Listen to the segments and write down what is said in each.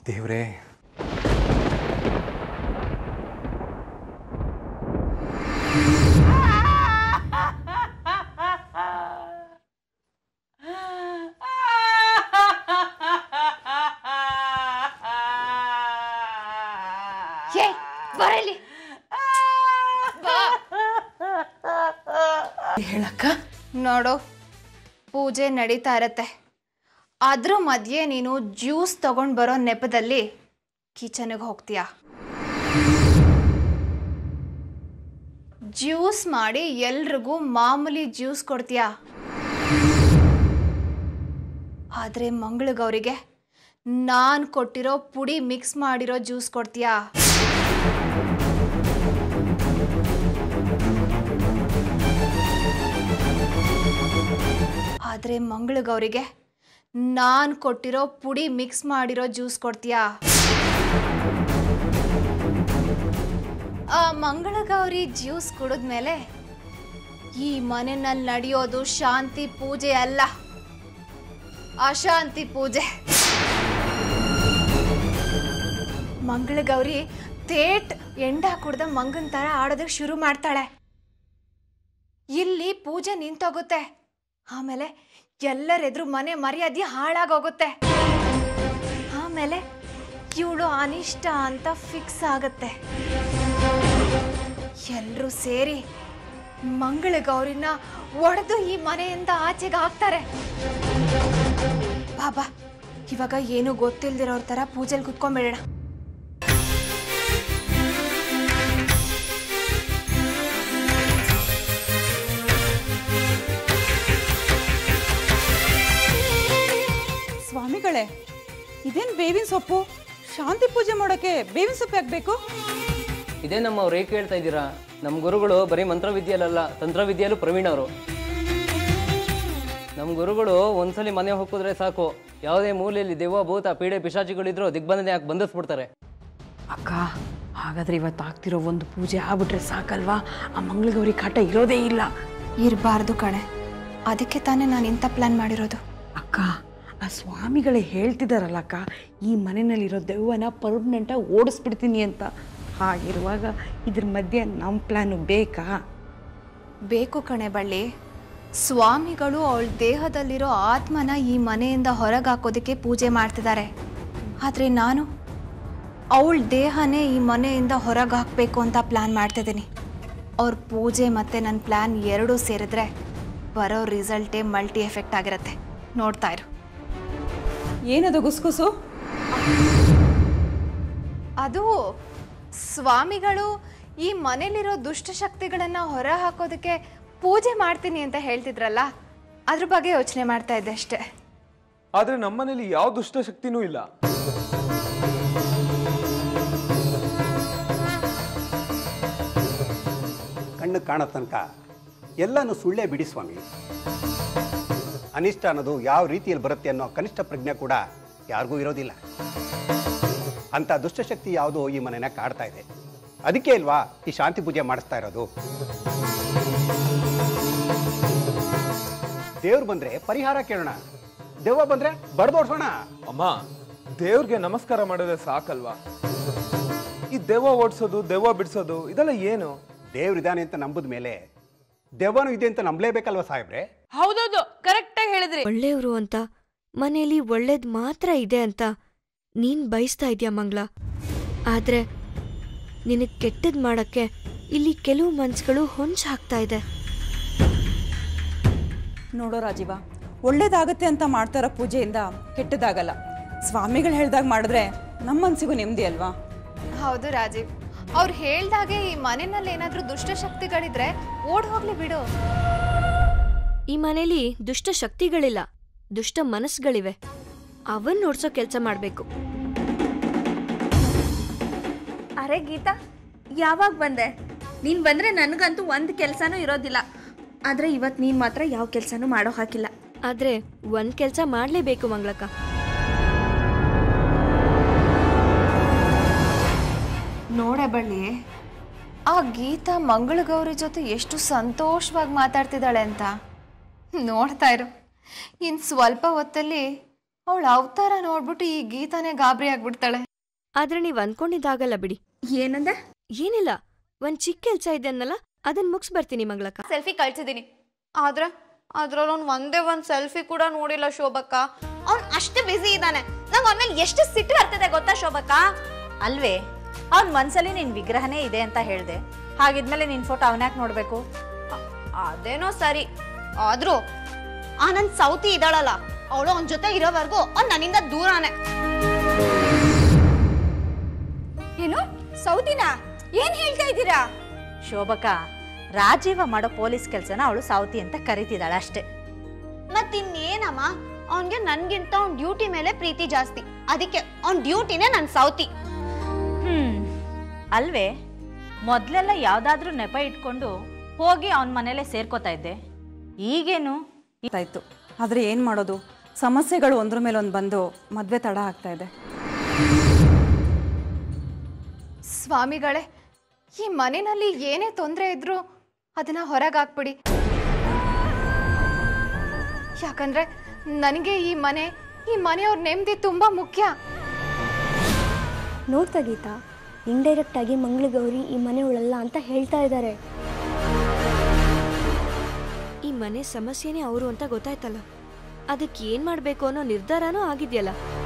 ದೇವ್ರೇ ಏ ಬರಲಿ ಹೇಳಕ್ಕ ನೋಡು ಪೂಜೆ ನಡೀತಾ ಇರತ್ತೆ ಅದ್ರ ಮಧ್ಯೆ ನೀನು ಜ್ಯೂಸ್ ತಗೊಂಡ್ ಬರೋ ನೆಪದಲ್ಲಿ ಕಿಚನ್ಗೆ ಹೋಗ್ತೀಯಾ ಜ್ಯೂಸ್ ಮಾಡಿ ಎಲ್ರಿಗೂ ಮಾಮೂಲಿ ಜ್ಯೂಸ್ ಕೊಡ್ತೀಯಾ ಆದ್ರೆ ಮಂಗಳಗೌರಿಗೆ ನಾನು ಕೊಟ್ಟಿರೋ ಪುಡಿ ಮಿಕ್ಸ್ ಮಾಡಿರೋ ಜ್ಯೂಸ್ ಕೊಡ್ತೀಯಾ ಆದ್ರೆ ಮಂಗಳಗೌರಿಗೆ ನಾನು ಕೊಟ್ಟಿರೋ ಪುಡಿ ಮಿಕ್ಸ್ ಮಾಡಿರೋ ಜ್ಯೂಸ್ ಕೊಡ್ತೀಯಾ ಆ ಮಂಗಳಗೌರಿ ಜ್ಯೂಸ್ ಕುಡಿದ್ಮೇಲೆ ಈ ಮನೆಯಲ್ಲಿ ನಡೆಯೋದು ಶಾಂತಿ ಪೂಜೆ ಅಲ್ಲ ಅಶಾಂತಿ ಪೂಜೆ ಮಂಗಳಗೌರಿ ತೇಟ್ ಎಂಡ ಕುಡ್ದ ಮಂಗನ್ ತರ ಆಡೋದಕ್ಕೆ ಶುರು ಮಾಡ್ತಾಳೆ ಇಲ್ಲಿ ಪೂಜೆ ನಿಂತೋಗುತ್ತೆ ಆಮೇಲೆ ಎಲ್ಲರೆದ್ರು ಮನೆ ಮರ್ಯಾದೆ ಹಾಳಾಗೋಗುತ್ತೆ ಆಮೇಲೆ ಇವಳು ಅನಿಷ್ಟ ಅಂತ ಫಿಕ್ಸ್ ಆಗತ್ತೆ ಎಲ್ಲರೂ ಸೇರಿ ಮಂಗಳ ಗೌರಿನ ಒಡೆದು ಈ ಮನೆಯಿಂದ ಆಚೆಗೆ ಹಾಕ್ತಾರೆ ಬಾಬಾ ಇವಾಗ ಏನು ಗೊತ್ತಿಲ್ದಿರೋರ್ ತರ ಪೂಜೆಲಿ ಕುತ್ಕೊಂಡ್ಬಿಡೋಣ ಸ್ವಾಮಿಗಳೇ ಇದೇನು ಬೇವಿನ ಸೊಪ್ಪು ಶಾಂತಿ ಪೂಜೆ ಮಾಡೋಕೆ ಬೇವಿನ ಸೊಪ್ಪು ಯಾಕಬೇಕು ಇದೇ ನಮ್ಮ ಅವ್ರು ಹೇಗೆ ಕೇಳ್ತಾ ಇದ್ದೀರಾ ನಮ್ಮ ಗುರುಗಳು ಬರೀ ಮಂತ್ರವಿದ್ಯೆಯಲ್ಲ ತಂತ್ರವಿದ್ಯೆಯಲ್ಲೂ ಪ್ರವೀಣವರು ನಮ್ಮ ಗುರುಗಳು ಒಂದ್ಸಲಿ ಮನೆ ಹೋಗಿದ್ರೆ ಸಾಕು ಯಾವುದೇ ಮೂಲೆಯಲ್ಲಿ ದೆವ್ವ ಭೂತ ಪೀಡೆ ಪಿಶಾಚಿಗಳಿದ್ರು ದಿಗ್ಬಂಧನೆ ಯಾಕೆ ಬಂಧಿಸ್ಬಿಡ್ತಾರೆ ಅಕ್ಕ ಹಾಗಾದ್ರೆ ಇವತ್ತು ಆಗ್ತಿರೋ ಒಂದು ಪೂಜೆ ಆಗ್ಬಿಟ್ರೆ ಸಾಕಲ್ವಾ ಆ ಮಂಗಳಗೌರಿ ಕಾಟ ಇರೋದೇ ಇಲ್ಲ ಇರಬಾರ್ದು ಕಣೆ ಅದಕ್ಕೆ ತಾನೇ ನಾನು ಇಂಥ ಪ್ಲಾನ್ ಮಾಡಿರೋದು ಅಕ್ಕ ಆ ಸ್ವಾಮಿಗಳೇ ಹೇಳ್ತಿದಾರಲ್ಲ ಅಕ್ಕ ಈ ಮನೆಯಲ್ಲಿರೋ ದೆವ್ವನ ಪರ್ಮನೆಂಟಾಗಿ ಓಡಿಸ್ಬಿಡ್ತೀನಿ ಅಂತ ಹಾಗಿರುವಾಗ ಇದ್ರ ಮಧ್ಯೆ ನಮ್ಮ ಪ್ಲ್ಯಾನು ಬೇಕಾ ಬೇಕು ಕಣೆ ಬಳ್ಳಿ ಸ್ವಾಮಿಗಳು ಅವಳ ದೇಹದಲ್ಲಿರೋ ಆತ್ಮನ ಈ ಮನೆಯಿಂದ ಹೊರಗೆ ಹಾಕೋದಕ್ಕೆ ಪೂಜೆ ಮಾಡ್ತಿದ್ದಾರೆ ಆದರೆ ನಾನು ಅವಳ ದೇಹನೇ ಈ ಮನೆಯಿಂದ ಹೊರಗೆ ಹಾಕಬೇಕು ಅಂತ ಪ್ಲ್ಯಾನ್ ಮಾಡ್ತಿದ್ದೀನಿ ಅವ್ರ ಪೂಜೆ ಮತ್ತು ನನ್ನ ಪ್ಲ್ಯಾನ್ ಎರಡೂ ಸೇರಿದ್ರೆ ಬರೋ ರಿಸಲ್ಟೇ ಮಲ್ಟಿ ಎಫೆಕ್ಟ್ ಆಗಿರುತ್ತೆ ನೋಡ್ತಾ ಇರು ಏನದು ಗುಸ್ಗುಸು ಅದು ಸ್ವಾಮಿಗಳು ಈ ಮನೇಲಿರೋ ದುಷ್ಟಶಕ್ತಿಗಳನ್ನು ಹೊರ ಹಾಕೋದಕ್ಕೆ ಪೂಜೆ ಮಾಡ್ತೀನಿ ಅಂತ ಹೇಳ್ತಿದ್ರಲ್ಲ ಅದ್ರ ಬಗ್ಗೆ ಯೋಚನೆ ಮಾಡ್ತಾ ಇದ್ದೆ ಅಷ್ಟೇ ಆದ್ರೆ ನಮ್ಮನೇಲಿ ಯಾವ ದುಷ್ಟಶಕ್ತಿನೂ ಇಲ್ಲ ಕಣ್ಣು ಕಾಣೋ ತನಕ ಎಲ್ಲನೂ ಸುಳ್ಳೇ ಬಿಡಿ ಸ್ವಾಮಿ ಅನಿಷ್ಟ ಅನ್ನೋದು ಯಾವ ರೀತಿಯಲ್ಲಿ ಬರುತ್ತೆ ಅನ್ನೋ ಕನಿಷ್ಠ ಪ್ರಜ್ಞೆ ಕೂಡ ಯಾರಿಗೂ ಇರೋದಿಲ್ಲ ಅಂತ ದುಷ್ಟಶಕ್ತಿ ಯಾವುದೋ ಈ ಮನೆನ ಕಾಡ್ತಾ ಇದೆ ಅದಕ್ಕೆ ಅಲ್ವಾ ಈ ಶಾಂತಿ ಪೂಜೆ ಮಾಡಿಸ್ತಾ ಇರೋದು ದೇವ್ರು ಬಂದ್ರೆ ಪರಿಹಾರ ಕೇಳೋಣ ದೆವ್ವ ಬಂದ್ರೆ ಬಡ್ದೋಡ್ಸೋಣ ಅಮ್ಮ ದೇವ್ರಿಗೆ ನಮಸ್ಕಾರ ಮಾಡಿದ್ರೆ ಸಾಕಲ್ವಾ ಈ ದೆವ್ವ ಓಡಿಸೋದು ದೆವ್ವ ಬಿಡಿಸೋದು ಇದೆಲ್ಲ ಏನು ದೇವ್ರಿದಾನೆ ಅಂತ ನಂಬುದ ಮೇಲೆ ದೆವ್ವನು ಇದೆ ಅಂತ ನಂಬಲೇಬೇಕಲ್ವಾ ಸಾಹೇಬ್ರೆ ಹೌದೌದು ಕರೆಕ್ಟಾಗಿ ಹೇಳಿದ್ರಿ ಒಳ್ಳೆಯವರು ಅಂತ ಮನೆಯಲ್ಲಿ ಒಳ್ಳೇದ್ ಮಾತ್ರ ಇದೆ ಅಂತ ನೀನ್ ಬಯಸ್ತಾ ಇದೀಯ ಮಂಗ್ಲ ಆದ್ರೆ ನಿನಗ್ ಕೆಟ್ಟದ್ ಮಾಡಕ್ಕೆ ಇಲ್ಲಿ ಕೆಲವು ಮನ್ಸುಗಳು ಹೊಂಚ್ ಹಾಕ್ತಾ ಇದೆ ನೋಡೋ ರಾಜೀವ ಒಳ್ಳೇದಾಗತ್ತೆ ಅಂತ ಮಾಡ್ತಾರೋ ಪೂಜೆಯಿಂದ ಕೆಟ್ಟದಾಗಲ್ಲ ಸ್ವಾಮಿಗಳು ಹೇಳ್ದಾಗ ಮಾಡಿದ್ರೆ ನಮ್ಮ ಮನ್ಸಿಗೂ ನೆಮ್ಮದಿ ಅಲ್ವಾ ಹೌದು ರಾಜೀವ್ ಅವ್ರು ಹೇಳ್ದಾಗೆ ಈ ಮನೆಯಲ್ಲಿ ಏನಾದ್ರೂ ದುಷ್ಟಶಕ್ತಿಗಳಿದ್ರೆ ಓಡ್ ಹೋಗ್ಲಿ ಬಿಡು ಈ ಮನೇಲಿ ದುಷ್ಟ ಶಕ್ತಿಗಳಿಲ್ಲ ದುಷ್ಟ ಮನಸ್ಸುಗಳಿವೆ ಅವನ್ ನೋಡ್ಸೋ ಕೆಲ್ಸ ಮಾಡ್ಬೇಕು ಅರೆ ಗೀತಾ ಯಾವಾಗ ಬಂದೆ ನೀನು ಬಂದರೆ ನನಗಂತೂ ಒಂದು ಕೆಲಸನೂ ಇರೋದಿಲ್ಲ ಆದರೆ ಇವತ್ತು ನೀನು ಮಾತ್ರ ಯಾವ ಕೆಲಸನೂ ಮಾಡೋ ಹಾಕಿಲ್ಲ ಆದ್ರೆ ಒಂದ್ ಕೆಲ್ಸ ಮಾಡ್ಲೇಬೇಕು ಮಂಗ್ಲಕ್ಕ ನೋಡೆ ಬಳ್ಳಿ ಆ ಗೀತಾ ಮಂಗಳಗೌರಿ ಜೊತೆ ಎಷ್ಟು ಸಂತೋಷವಾಗಿ ಮಾತಾಡ್ತಿದ್ದಾಳೆ ಅಂತ ನೋಡ್ತಾ ಇರು ಇನ್ನು ಸ್ವಲ್ಪ ಹೊತ್ತಲ್ಲಿ ಅವಳ ಅವತಾರ ನೋಡ್ಬಿಟ್ಟು ಈ ಗೀತಾನೇ ಗಾಬರಿ ಆಗ್ಬಿಡ್ತಾಳೆ ಆದ್ರೆ ನೀವ್ ಅನ್ಕೊಂಡಿದ್ದಾಗಲ್ಲ ಬಿಡಿ ಏನಂದೆ ಏನಿಲ್ಲ ಒಂದ್ ಚಿಕ್ಕ ಕೆಲ್ಸ ಇದೆ ಅನ್ನಲ್ಲ ಅದನ್ ಮುಗ್ಸ್ ಬರ್ತೀನಿ ಮಂಗಳಕ್ಕ ಸೆಲ್ಫಿ ಕಳ್ಸಿದೀನಿ ಆದ್ರೆ ಅದ್ರಲ್ಲಿ ಅವ್ನು ಒಂದೇ ಒಂದ್ ಸೆಲ್ಫಿ ಕೂಡ ನೋಡಿಲ್ಲ ಶೋಭಕ್ಕ ಅವ್ನ್ ಅಷ್ಟು ಬಿಸಿ ಇದ್ದಾನೆ ನಂಗೆ ಅವನ ಮೇಲೆ ಎಷ್ಟು ಸಿಟ್ಟು ಬರ್ತದೆ ಗೊತ್ತಾ ಶೋಭಕ್ಕ ಅಲ್ವೇ ಅವ್ನ ಮನ್ಸಲ್ಲಿ ನಿನ್ ವಿಗ್ರಹನೇ ಇದೆ ಅಂತ ಹೇಳ್ದೆ ಹಾಗಿದ್ಮೇಲೆ ನಿನ್ ಫೋಟೋ ಅವನ್ಯಾಕೆ ನೋಡ್ಬೇಕು ಅದೇನೋ ಸರಿ ಆದ್ರೂ ಆ ನನ್ ಸೌತಿ ಇದ್ದಾಳಲ್ಲ ಅವಳು ಅವನ ಜೊತೆ ಇರೋವರೆಗೂ ಅವ್ನ್ ನನ್ನಿಂದ ದೂರಾನೆ ಏನು ಸೌದಿನ ಏನ್ ಹೇಳ್ತಾ ಇದ್ದೀರಾ ಶೋಭಕ ರಾಜೀವ ಮಾಡೋ ಪೊಲೀಸ್ ಕೆಲ್ಸನ ಅವಳು ಸೌತಿ ಅಂತ ಕರಿತಿದ್ದಾಳೆ ಅಷ್ಟೇ ಮತ್ತಿನ್ನೇನಮ್ಮ ಅವನ್ಗೆ ನನ್ಗಿಂತ ಅವ್ನ್ ಡ್ಯೂಟಿ ಮೇಲೆ ಪ್ರೀತಿ ಜಾಸ್ತಿ ಅದಕ್ಕೆ ಅವ್ನ್ ಡ್ಯೂಟಿನೇ ನನ್ ಸೌತಿ ಹ್ಮ್ ಅಲ್ವೇ ಮೊದ್ಲೆಲ್ಲ ಯಾವ್ದಾದ್ರೂ ನೆಪ ಇಟ್ಕೊಂಡು ಹೋಗಿ ಅವನ ಮನೇಲೆ ಸೇರ್ಕೋತಾ ಇದ್ದೆ ಈಗೇನು ಆಯ್ತು ಆದರೆ ಏನು ಮಾಡೋದು ಸಮಸ್ಯೆಗಳು ಒಂದ್ರ ಮೇಲೆ ಒಂದು ಬಂದು ಮದುವೆ ತಡ ಆಗ್ತಾ ಇದೆ ಸ್ವಾಮಿಗಳೇ ಈ ಮನೆಯಲ್ಲಿ ಏನೇ ತೊಂದರೆ ಇದ್ರು ಅದನ್ನ ಹೊರಗಾಕ್ಬಿಡಿ ಯಾಕಂದ್ರೆ ನನಗೆ ಈ ಮನೆ ಈ ಮನೆಯವ್ರ ನೆಮ್ಮದಿ ತುಂಬಾ ಮುಖ್ಯ ನೋಡ್ತಾ ಗೀತಾ ಇಂಡೈರೆಕ್ಟ್ ಆಗಿ ಮಂಗಳಗೌರಿ ಈ ಮನೆಯವಳಲ್ಲ ಅಂತ ಹೇಳ್ತಾ ಇದ್ದಾರೆ ಈ ಮನೆ ಸಮಸ್ಯೆನೇ ಅವರು ಅಂತ ಗೊತ್ತಾಯ್ತಲ್ಲ ಅದಕ್ಕೆ ಏನ್ ಮಾಡ್ಬೇಕು ಅನ್ನೋ ನಿರ್ಧಾರನೂ ಆಗಿದ್ಯಲ್ಲ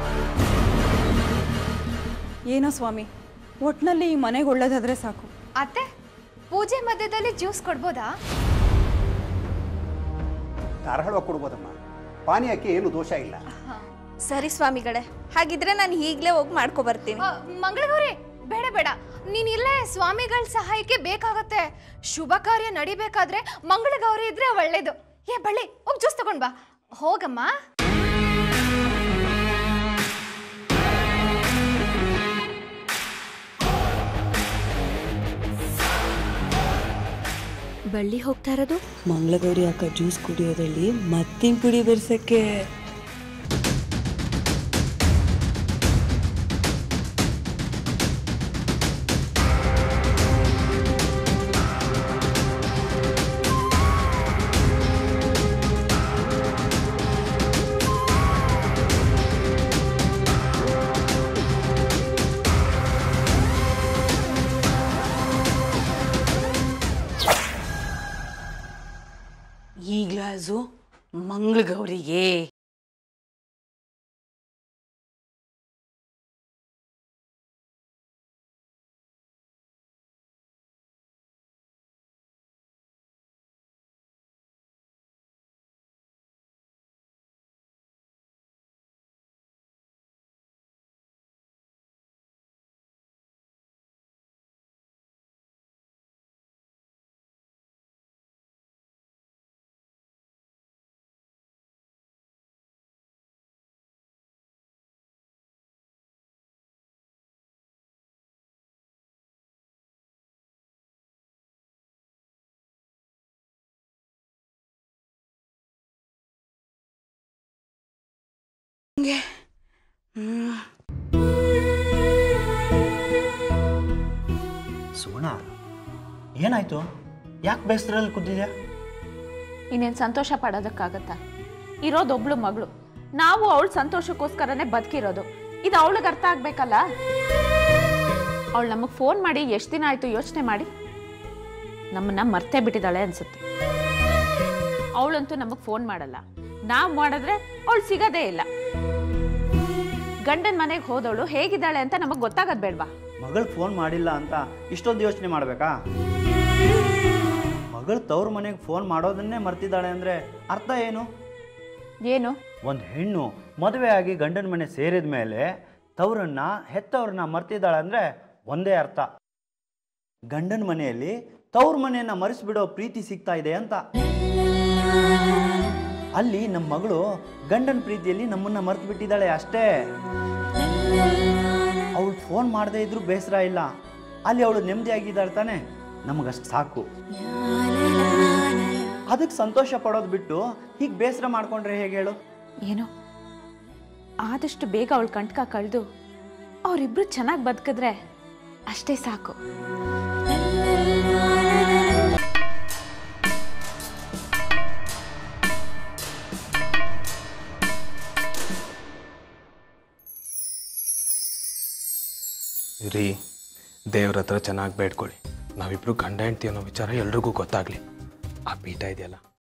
ಏನೋ ಸ್ವಾಮಿ ಒಟ್ನಲ್ಲಿ ಈ ಮನೆಗೆ ಒಳ್ಳೇದಾದ್ರೆ ಸಾಕು ಅತ್ತೆ ಪೂಜೆ ಮಧ್ಯದಲ್ಲಿ ಜ್ಯೂಸ್ ಕೊಡ್ಬೋದಾ ಧಾರಾಳವಾಗಿ ಕೊಡ್ಬೋದಮ್ಮ ಪಾನೀಯಕ್ಕೆ ಏನು ದೋಷ ಇಲ್ಲ ಸರಿ ಸ್ವಾಮಿಗಳೇ ಹಾಗಿದ್ರೆ ನಾನು ಈಗಲೇ ಹೋಗಿ ಮಾಡ್ಕೊ ಬರ್ತೀನಿ ಮಂಗಳಗೌರಿ ಬೇಡ ಬೇಡ ನೀನ್ ಇಲ್ಲೇ ಸ್ವಾಮಿಗಳ ಸಹಾಯಕ್ಕೆ ಬೇಕಾಗತ್ತೆ ಶುಭ ಕಾರ್ಯ ನಡಿಬೇಕಾದ್ರೆ ಮಂಗಳಗೌರಿ ಇದ್ರೆ ಒಳ್ಳೇದು ಏ ಬಳ್ಳಿ ಹೋಗ್ ಜ್ಯೂಸ್ ತಗೊಂಡ್ ಬಾ ಹೋಗಮ್ಮ ಬಳ್ಳಿ ಹೋಗ್ತಾ ಇರೋದು ಮಂಗಳಗೌರಿ ಅಕ್ಕ ಜ್ಯೂಸ್ ಕುಡಿಯೋದ್ರಲ್ಲಿ ಮತ್ತಿನ ಪುಡಿ ಬೆರ್ಸಕ್ಕೆ ಈ ಗ್ಲಾಸು ಮಂಗಳಗೌರಿಗೆ ಸುಗುಣ ಏನಾಯ್ತು ಯಾಕೆ ಬೇಸರಲ್ಲಿ ಕೂತಿದ್ಯಾ ಇನ್ನೇನು ಸಂತೋಷ ಪಡೋದಕ್ಕಾಗತ್ತಾ ಇರೋದೊಬ್ಳು ಮಗಳು ನಾವು ಅವಳ ಸಂತೋಷಕ್ಕೋಸ್ಕರನೇ ಬದುಕಿರೋದು ಇದು ಅವಳಿಗೆ ಅರ್ಥ ಆಗ್ಬೇಕಲ್ಲ ಅವಳು ನಮಗೆ ಫೋನ್ ಮಾಡಿ ಎಷ್ಟು ದಿನ ಆಯ್ತು ಯೋಚನೆ ಮಾಡಿ ನಮ್ಮನ್ನ ಮರ್ತೇ ಬಿಟ್ಟಿದ್ದಾಳೆ ಅನ್ಸುತ್ತೆ ಅವಳಂತೂ ನಮಗೆ ಫೋನ್ ಮಾಡಲ್ಲ ನಾವು ಮಾಡಿದ್ರೆ ಅವಳು ಸಿಗೋದೇ ಇಲ್ಲ ಗಂಡನ ಮನೆಗೆ ಹೋದವಳು ಹೇಗಿದ್ದಾಳೆ ಅಂತ ನಮಗೆ ಗೊತ್ತಾಗದ್ ಬೇಡ್ವಾ ಮಗಳು ಫೋನ್ ಮಾಡಿಲ್ಲ ಅಂತ ಇಷ್ಟೊಂದು ಯೋಚನೆ ಮಾಡಬೇಕಾ ಮಗಳು ತವ್ರ ಮನೆಗೆ ಫೋನ್ ಮಾಡೋದನ್ನೇ ಮರ್ತಿದ್ದಾಳೆ ಅಂದರೆ ಅರ್ಥ ಏನು ಏನು ಒಂದು ಹೆಣ್ಣು ಮದುವೆ ಆಗಿ ಗಂಡನ ಮನೆ ಸೇರಿದ ಮೇಲೆ ತವರನ್ನ ಹೆತ್ತವ್ರನ್ನ ಮರ್ತಿದ್ದಾಳೆ ಅಂದರೆ ಒಂದೇ ಅರ್ಥ ಗಂಡನ ಮನೆಯಲ್ಲಿ ತವ್ರ ಮನೆಯನ್ನ ಮರೆಸಿಬಿಡೋ ಪ್ರೀತಿ ಸಿಗ್ತಾ ಇದೆ ಅಂತ ಅಲ್ಲಿ ನಮ್ಮ ಮಗಳು ಗಂಡನ ಪ್ರೀತಿಯಲ್ಲಿ ನಮ್ಮನ್ನ ಮರ್ತು ಬಿಟ್ಟಿದ್ದಾಳೆ ಅಷ್ಟೇ ಅವಳು ಫೋನ್ ಮಾಡದೇ ಇದ್ರೂ ಬೇಸರ ಇಲ್ಲ ಅಲ್ಲಿ ಅವಳು ನೆಮ್ಮದಿಯಾಗಿದ್ದಾಳೆ ತಾನೆ ನಮಗಷ್ಟು ಸಾಕು ಅದಕ್ಕೆ ಸಂತೋಷ ಪಡೋದು ಬಿಟ್ಟು ಹೀಗೆ ಬೇಸರ ಮಾಡ್ಕೊಂಡ್ರೆ ಹೇಗೆ ಹೇಳು ಏನೋ ಆದಷ್ಟು ಬೇಗ ಅವಳು ಕಂಟ್ಕ ಕಳೆದು ಅವರಿಬ್ರು ಚೆನ್ನಾಗಿ ಬದುಕಿದ್ರೆ ಅಷ್ಟೇ ಸಾಕು ರೀ ದೇವ್ರ ಹತ್ರ ಚೆನ್ನಾಗಿ ಬೇಡ್ಕೊಳ್ಳಿ ನಾವಿಬ್ರು ಗಂಡ ಹೆಂಡ್ತಿ ಅನ್ನೋ ವಿಚಾರ ಎಲ್ರಿಗೂ ಗೊತ್ತಾಗ್ಲಿ ಆ ಪೀಠ ಇದೆಯಲ್ಲ